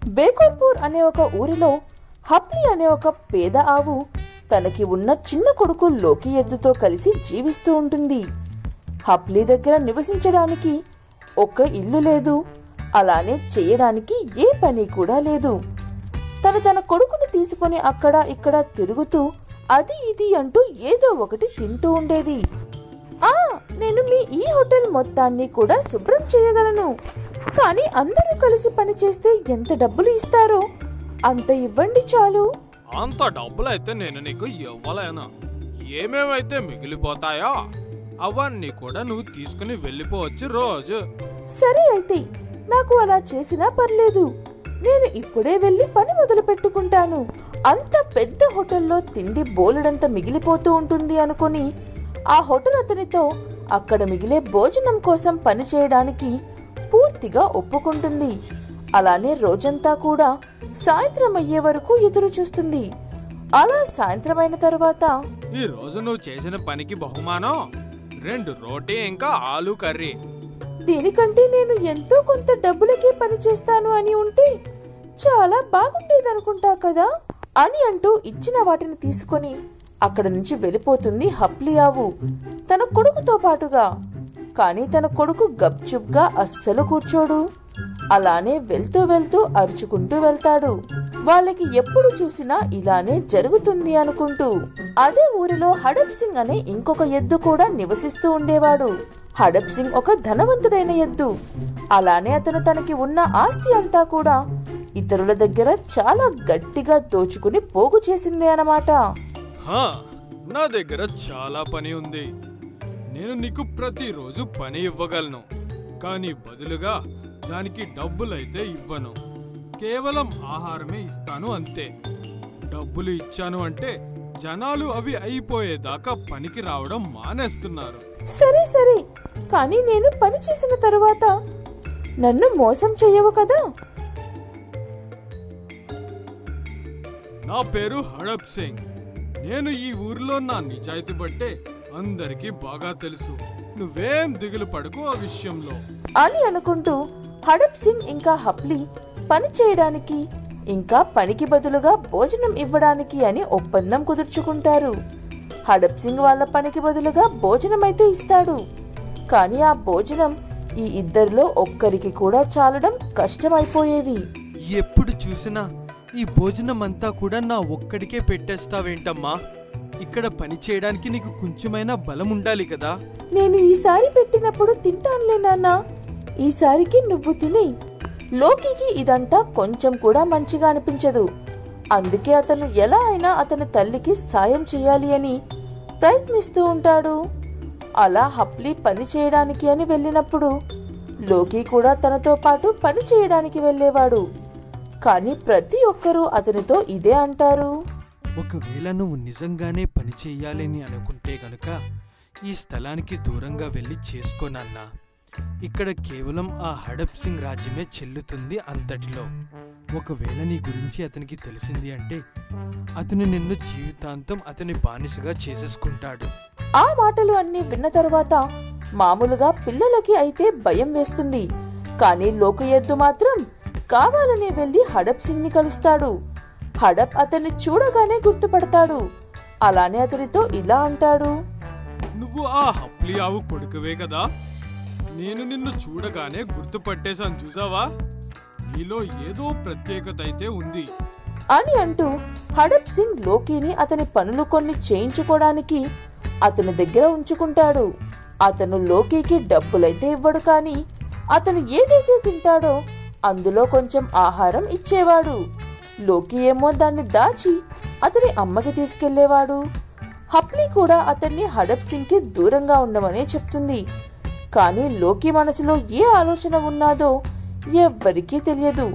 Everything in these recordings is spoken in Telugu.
బేకోర్పూర్ అనే ఒక ఊరిలో హప్లీ అనే ఒక పేద ఆవు తనకి ఉన్న చిన్న కొడుకు లోకి ఎద్దుతో కలిసి జీవిస్తూ ఉంటుంది హప్లీ దగ్గర నివసించడానికి ఒక్క ఇల్లు లేదు అలానే చేయడానికి ఏ పని కూడా లేదు తను తన కొడుకుని తీసుకొని అక్కడ ఇక్కడ తిరుగుతూ అది ఇది అంటూ ఏదో ఒకటి తింటూ ఉండేది ఆ నేను మీ ఈ హోటల్ మొత్తాన్ని కూడా శుభ్రం చేయగలను కానీ అందరూ కలిసి పని చేస్తే ఎంత డబ్బులు ఇస్తారో అంత ఇవ్వండి చాలు అంత డబ్బులైతే నేను నీకు ఇవ్వలేను ఏమేమైతే మిగిలిపోతాయో అవన్నీ కూడా నువ్వు తీసుకుని వెళ్ళిపోవచ్చు రోజు సరే అయితే నాకు అలా చేసినా పర్లేదు నేను ఇప్పుడే వెళ్ళి పని మొదలు పెట్టుకుంటాను అంత పెద్ద హోటల్లో తిండి బోలెడంత మిగిలిపోతూ ఉంటుంది అనుకుని ఆ హోటల్ అతనితో అక్కడ మిగిలే భోజనం కోసం పని చేయడానికి పూర్తిగా ఒప్పుకుంటుంది అలానే రోజంతా కూడా సాయంత్రం అయ్యే వరకు ఎదురు చూస్తుంది అలా సాయంత్రం అయిన తర్వాత ఈ రోజు నువ్వు చేసిన పనికి బహుమానం రెండు రోటీ ఇంకా ఆలు కర్రీ దీనికంటే నేను ఎంతో కొంత డబ్బులకే పని చేస్తాను అని ఉంటే చాలా బాగుండేదనుకుంటా కదా అని అంటూ ఇచ్చిన వాటిని తీసుకొని అక్కడ నుంచి వెళ్ళిపోతుంది హప్లియావు తన కొడుకుతో పాటుగా కానీ తన కొడుకు గప్చుప్గా అస్సలు కూర్చోడు అలానే వెళ్తూ వెళ్తూ అరుచుకుంటూ వెళ్తాడు వాళ్ళకి ఎప్పుడు చూసినా ఇలానే జరుగుతుంది అనుకుంటూ అదే ఊరిలో హడప్ సింగ్ అనే ఇంకొక ఎద్దు కూడా నివసిస్తూ ఉండేవాడు హడప్ సింగ్ ఒక ధనవంతుడైన ఎద్దు అలానే అతను తనకి ఉన్న ఆస్తి అంతా కూడా ఇతరుల దగ్గర చాలా గట్టిగా దోచుకుని పోగు చేసిందే అన్నమాట హా నా దగ్గర చాలా పని ఉంది నేను నీకు ప్రతిరోజు పని ఇవ్వగలను కానీ బదులుగా దానికి డబ్బులైతే ఇవ్వను కేవలం ఆహారమే ఇస్తాను అంతే డబ్బులు ఇచ్చాను అంటే జనాలు అవి అయిపోయేదాకా పనికి రావడం మానేస్తున్నారు సరే సరే కానీ నేను పని చేసిన తరువాత నన్ను మోసం చెయ్యవు కదా నా పేరు హడప్ సింగ్ నేను ఈ ఊరిలో నా నిజాయితీ బట్టే అందరికీ బాగా తెలుసు నువ్వేం దిగులు పడకు ఆ విషయంలో అని అనుకుంటూ హడప్ సింగ్ ఇంకా హప్లీ పని చేయడానికి ఇంకా పనికి బదులుగా భోజనం ఇవ్వడానికి అని ఒప్పందం కుదుర్చుకుంటారు హడప్ సింగ్ వాళ్ళ పనికి బదులుగా భోజనం అయితే ఇస్తాడు కానీ ఆ భోజనం ఈ ఇద్దరిలో ఒక్కరికి కూడా చాలడం కష్టమైపోయేది ఎప్పుడు చూసినా ఈ భోజనం అంతా కూడా నా ఒక్కడికే పెట్టేస్తావేంటమ్మా ఇక్కడ పని చేయడానికి నీకు కొంచెమైనా బలం ఉండాలి కదా నేను ఈసారి పెట్టినప్పుడు తింటానులే నాన్న ఈసారికి నువ్వు తిని లోకికి ఇదంతా కొంచెం కూడా మంచిగా అనిపించదు అందుకే అతను ఎలా అయినా అతని తల్లికి సాయం చేయాలి అని ప్రయత్నిస్తూ ఉంటాడు అలా హప్లీ పని చేయడానికి అని వెళ్ళినప్పుడు లోకి కూడా తనతో పాటు పని చేయడానికి వెళ్ళేవాడు కానీ ప్రతి ఒక్కరూ అతనితో ఇదే అంటారు ఒకవేళ నువ్వు నిజంగానే పని చెయ్యాలని అనుకుంటే గనుక ఈ స్థలానికి దూరంగా వెళ్ళి చేసుకోనన్నా ఇక్కడ కేవలం ఆ హడప్ సింగ్ రాజ్యమే చెల్లుతుంది అంతటిలో ఒకవేళ నీ గురించి అతనికి తెలిసింది అంటే అతను నిన్ను జీవితాంతం అతని బానిసగా చేసేసుకుంటాడు ఆ మాటలు అన్ని విన్న తరువాత మామూలుగా పిల్లలకి అయితే భయం వేస్తుంది కానీ లోక ఎద్దు మాత్రం కావాలనే వెళ్లి హడప్ సింగ్ ని కలుస్తాడు హడప్ అతన్ని చూడగానే గుర్తుపడతాడు అలానే అతనితో ఇలా అంటాడు నువ్వు ఆ హప్లీ ఆవు కొడుకువే కదా నేను నిన్ను చూడగానే గుర్తుపట్టేశాను చూసావా నీలో ఏదో ప్రత్యేకత అయితే ఉంది అని అంటూ హడప్ సింగ్ లోకిని అతని పనులు కొన్ని చేయించుకోవడానికి అతని దగ్గర ఉంచుకుంటాడు అతను లోకికి డబ్బులైతే ఇవ్వడు కానీ అతను ఏదైతే తింటాడో అందులో కొంచెం ఆహారం ఇచ్చేవాడు లోకి ఏమో దాన్ని దాచి అతని అమ్మకి తీసుకెళ్లేవాడు హప్లీ కూడా అతన్ని హడప్ సింగ్ కి దూరంగా ఉండమనే చెప్తుంది కానీ లోకి మనసులో ఏ ఆలోచన ఉన్నాదో ఎవ్వరికీ తెలియదు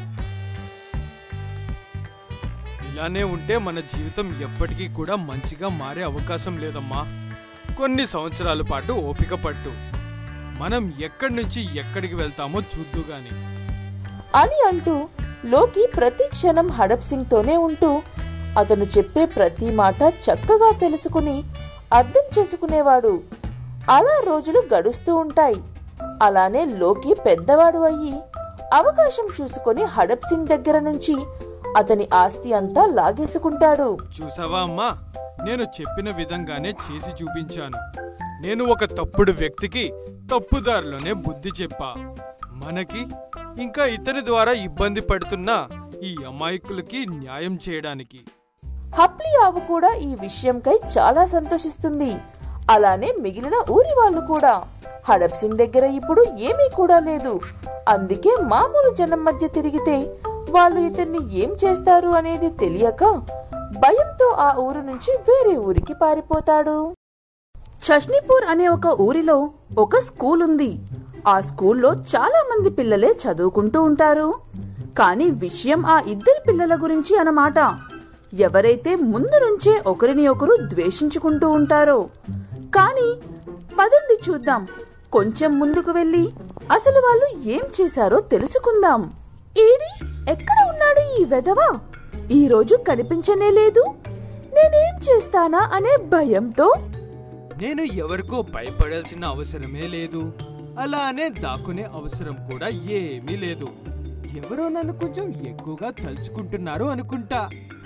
ఇలానే ఉంటే మన జీవితం ఎప్పటికీ కూడా మంచిగా మారే అవకాశం లేదమ్మా కొన్ని సంవత్సరాల పాటు ఓపిక పట్టు మనం ఎక్కడి నుంచి ఎక్కడికి వెళ్తామో చూద్దు గాని అని అంటూ లోకి ప్రతి క్షణం హడప్ సింగ్ తోనే ఉంటూ అతను చెప్పే ప్రతి మాట చక్కగా తెలుసుకుని అర్థం చేసుకునేవాడు అలా రోజులు గడుస్తూ ఉంటాయి అలానే లోకి పెద్దవాడు అయ్యి అవకాశం చూసుకొని హడప్ సింగ్ దగ్గర నుంచి అతని ఆస్తి అంతా లాగేసుకుంటాడు చూసావా అమ్మా నేను చెప్పిన విధంగానే చేసి చూపించాను నేను ఒక తప్పుడు వ్యక్తికి తప్పుదారిలోనే బుద్ధి చెప్పా మనకి ఇంకా ఇతని ద్వారా ఇబ్బంది పడుతున్న ఈ అమాయకులకి న్యాయం చేయడానికి హప్లీ ఆవు కూడా ఈ విషయంకై చాలా సంతోషిస్తుంది అలానే మిగిలిన ఊరి వాళ్ళు కూడా హడప్ సింగ్ దగ్గర ఇప్పుడు ఏమీ కూడా లేదు అందుకే మామూలు జనం మధ్య తిరిగితే వాళ్ళు ఇతన్ని ఏం చేస్తారు అనేది తెలియక భయంతో ఆ ఊరు నుంచి వేరే ఊరికి పారిపోతాడు చష్నీపూర్ అనే ఒక ఊరిలో ఒక స్కూల్ ఉంది ఆ స్కూల్లో చాలా మంది పిల్లలే చదువుకుంటూ ఉంటారు కానీ విషయం ఆ ఇద్దరి పిల్లల గురించి అన్నమాట ఎవరైతే ముందు నుంచే ఒకరిని ఒకరు ద్వేషించుకుంటూ ఉంటారో కానీ పదండి చూద్దాం కొంచెం ముందుకు వెళ్ళి అసలు వాళ్ళు ఏం చేశారో తెలుసుకుందాం ఏడి ఎక్కడ ఉన్నాడు ఈ వెధవ ఈ రోజు కనిపించనే లేదు నేనేం చేస్తానా అనే భయంతో నేను ఎవరికో భయపడాల్సిన అవసరమే లేదు అలానే దాక్కునే అవసరం కూడా ఏమీ లేదు ఎవరో నన్ను కొంచెం ఎక్కువగా తలుచుకుంటున్నారు అనుకుంటా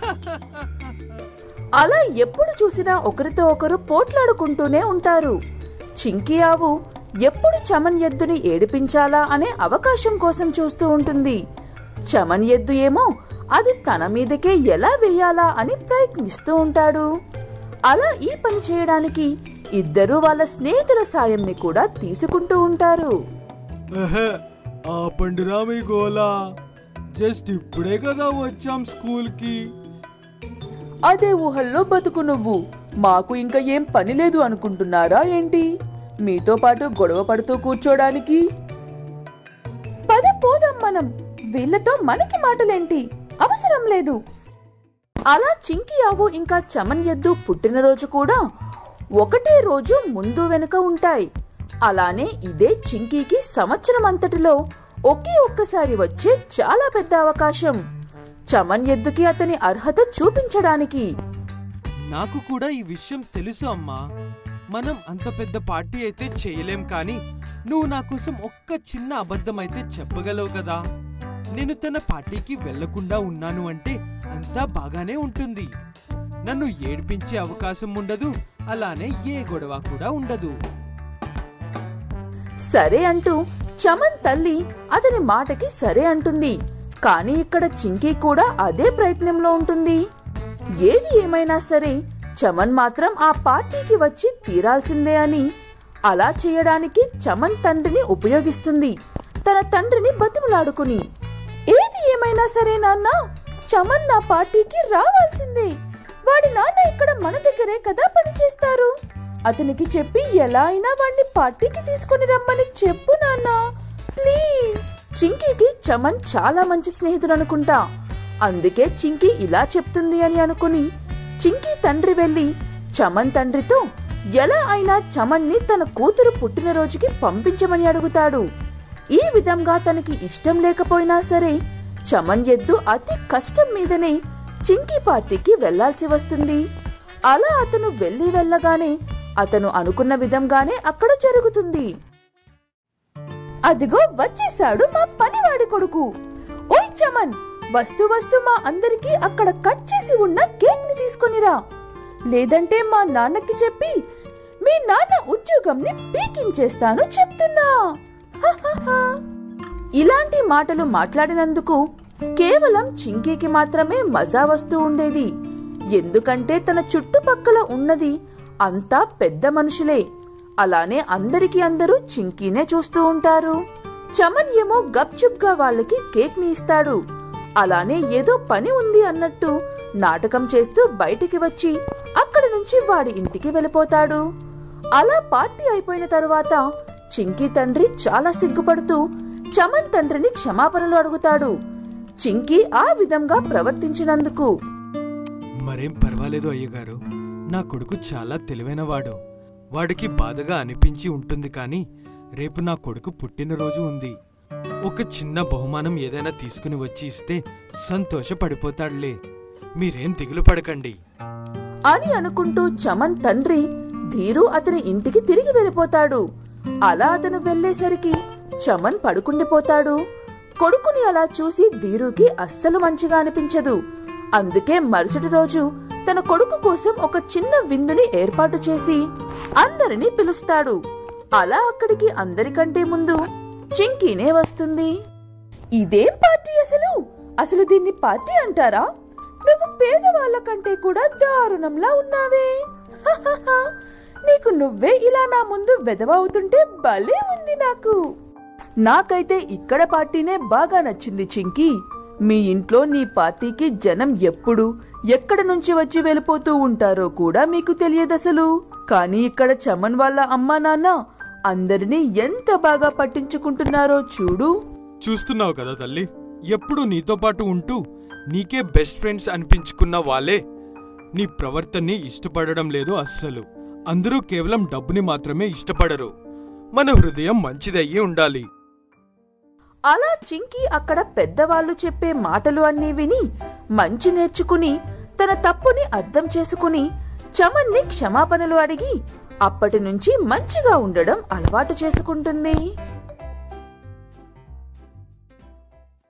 అలా ఎప్పుడు చూసినా ఒకరితో ఒకరు పోట్లాడుకుంటూనే ఉంటారు చింకి ఆవు ఎప్పుడు చమన్ ఎద్దుని ఏడిపించాలా అనే అవకాశం కోసం చూస్తూ ఉంటుంది చమన్ ఎద్దు ఏమో అది తన మీదకే ఎలా వేయాలా అని ప్రయత్నిస్తూ ఉంటాడు అలా ఈ పని చేయడానికి ఇద్దరూ వాళ్ళ స్నేహితుల సాయంని కూడా తీసుకుంటూ ఉంటారు ఆ పండురా మీ గోలా జస్ట్ ఇప్పుడే కదా వచ్చాం స్కూల్ కి అదే ఊహల్లో బతుకు నువ్వు మాకు ఇంకా ఏం పని లేదు అనుకుంటున్నారా ఏంటి మీతో పాటు గొడవ పడుతూ కూర్చోడానికి పద పోదాం మనం వీళ్ళతో మనకి మాటలేంటి అవసరం లేదు అలా చింకి ఆవు ఇంకా చమన్ ఎద్దు పుట్టినరోజు కూడా ఒకటే రోజు ముందు వెనుక ఉంటాయి అలానే ఇదే చింకీకి సంవత్సరం అంతటిలో ఒకే ఒక్కసారి వచ్చే చాలా పెద్ద అవకాశం చమన్ ఎద్దుకి అతని అర్హత చూపించడానికి నాకు కూడా ఈ విషయం తెలుసు అమ్మా మనం అంత పెద్ద పార్టీ అయితే చేయలేం కానీ నువ్వు నా కోసం ఒక్క చిన్న అబద్ధం అయితే చెప్పగలవు కదా నేను తన పార్టీకి వెళ్లకుండా ఉన్నాను అంటే అంతా బాగానే ఉంటుంది నన్ను ఏడిపించే అవకాశం ఉండదు అలానే ఏ గొడవ కూడా ఉండదు సరే అంటూ చమన్ తల్లి అతని మాటకి సరే అంటుంది కానీ ఇక్కడ చింకీ కూడా అదే ప్రయత్నంలో ఉంటుంది ఏది ఏమైనా సరే చమన్ మాత్రం ఆ పార్టీకి వచ్చి తీరాల్సిందే అని అలా చేయడానికి చమన్ తండ్రిని ఉపయోగిస్తుంది తన తండ్రిని బతిమలాడుకుని ఏది ఏమైనా సరే నాన్న చమన్ నా పార్టీకి రావాల్సిందే వాడి నాన్న ఇక్కడ మన దగ్గరే కదా పనిచేస్తారు అతనికి చెప్పి ఎలా అయినా వాడిని పార్టీకి తీసుకుని రమ్మని చెప్పు నాన్న ప్లీజ్ చింకీకి చమన్ చాలా మంచి స్నేహితుడు అనుకుంటా అందుకే చింకీ ఇలా చెప్తుంది అని అనుకుని చింకీ తండ్రి వెళ్లి చమన్ తండ్రితో ఎలా అయినా చమన్ని తన కూతురు పుట్టినరోజుకి పంపించమని అడుగుతాడు ఈ విధంగా తనకి ఇష్టం లేకపోయినా సరే చమన్ ఎద్దు అతి కష్టం మీదనే చింకీ పార్టీకి వెళ్లాల్సి వస్తుంది అలా అతను వెళ్లి వెళ్ళగానే అతను అనుకున్న విధంగానే అక్కడ జరుగుతుంది అదిగో వచ్చేశాడు మా పనివాడి కొడుకు ఓయ్ చమన్ వస్తూ వస్తూ మా అందరికీ అక్కడ కట్ చేసి ఉన్న కేక్ ని తీసుకొనిరా లేదంటే మా నాన్నకి చెప్పి మీ నాన్న ఉద్యోగంని పీకించేస్తాను చెప్తున్నా హహహ. ఇలాంటి మాటలు మాట్లాడినందుకు కేవలం చింకీకి మాత్రమే మజా వస్తూ ఉండేది ఎందుకంటే తన చుట్టుపక్కల ఉన్నది అంతా పెద్ద మనుషులే అలానే అందరికీ అందరూ చింకీనే చూస్తూ ఉంటారు చమన్ ఏమో గప్చుప్ గా వాళ్ళకి కేక్ ని ఇస్తాడు అలానే ఏదో పని ఉంది అన్నట్టు నాటకం చేస్తూ బయటికి వచ్చి అక్కడి నుంచి వాడి ఇంటికి వెళ్ళిపోతాడు అలా పార్టీ అయిపోయిన తరువాత చింకీ తండ్రి చాలా సిగ్గుపడుతూ చమన్ తండ్రిని క్షమాపణలు అడుగుతాడు చింకీ ఆ విధంగా ప్రవర్తించినందుకు మరేం పర్వాలేదు అయ్యగారు నా కొడుకు చాలా తెలివైనవాడు వాడికి బాధగా అనిపించి ఉంటుంది కానీ రేపు నా కొడుకు పుట్టినరోజు ఉంది ఒక చిన్న బహుమానం ఏదైనా తీసుకుని వచ్చి ఇస్తే సంతోషపడిపోతాడులే మీరేం దిగులు పడకండి అని అనుకుంటూ చమన్ తండ్రి ధీరు అతని ఇంటికి తిరిగి వెళ్ళిపోతాడు అలా అతను వెళ్ళేసరికి చమన్ పడుకుండిపోతాడు కొడుకుని అలా చూసి ధీరుకి అస్సలు మంచిగా అనిపించదు అందుకే మరుసటి రోజు తన కొడుకు కోసం ఒక చిన్న విందుని ఏర్పాటు చేసి అందరినీ పిలుస్తాడు అలా అక్కడికి అందరికంటే ముందు చింకీనే వస్తుంది ఇదేం పార్టీ అసలు అసలు దీన్ని పార్టీ అంటారా నువ్వు పేదవాళ్ళ కంటే కూడా దారుణంలా ఉన్నావే హహహ. నీకు నువ్వే ఇలా నా ముందు వెదవవుతుంటే భలే ఉంది నాకు నాకైతే ఇక్కడ పార్టీనే బాగా నచ్చింది చింకి మీ ఇంట్లో నీ పార్టీకి జనం ఎప్పుడు ఎక్కడ నుంచి వచ్చి వెళ్ళిపోతూ ఉంటారో కూడా మీకు తెలియదసలు కానీ ఇక్కడ చమన్ వాళ్ళ అమ్మా నాన్న అందరినీ ఎంత బాగా పట్టించుకుంటున్నారో చూడు చూస్తున్నావు కదా తల్లి ఎప్పుడు నీతో పాటు ఉంటూ నీకే బెస్ట్ ఫ్రెండ్స్ అనిపించుకున్న వాళ్ళే నీ ప్రవర్తనని ఇష్టపడడం లేదు అస్సలు అందరూ కేవలం డబ్బుని మాత్రమే ఇష్టపడరు మన హృదయం మంచిదయ్యి ఉండాలి అలా చింకి అక్కడ పెద్దవాళ్ళు చెప్పే మాటలు అన్నీ విని మంచి నేర్చుకుని తన తప్పుని అర్థం చేసుకుని చమన్ని క్షమాపణలు అడిగి అప్పటి నుంచి మంచిగా ఉండడం అలవాటు చేసుకుంటుంది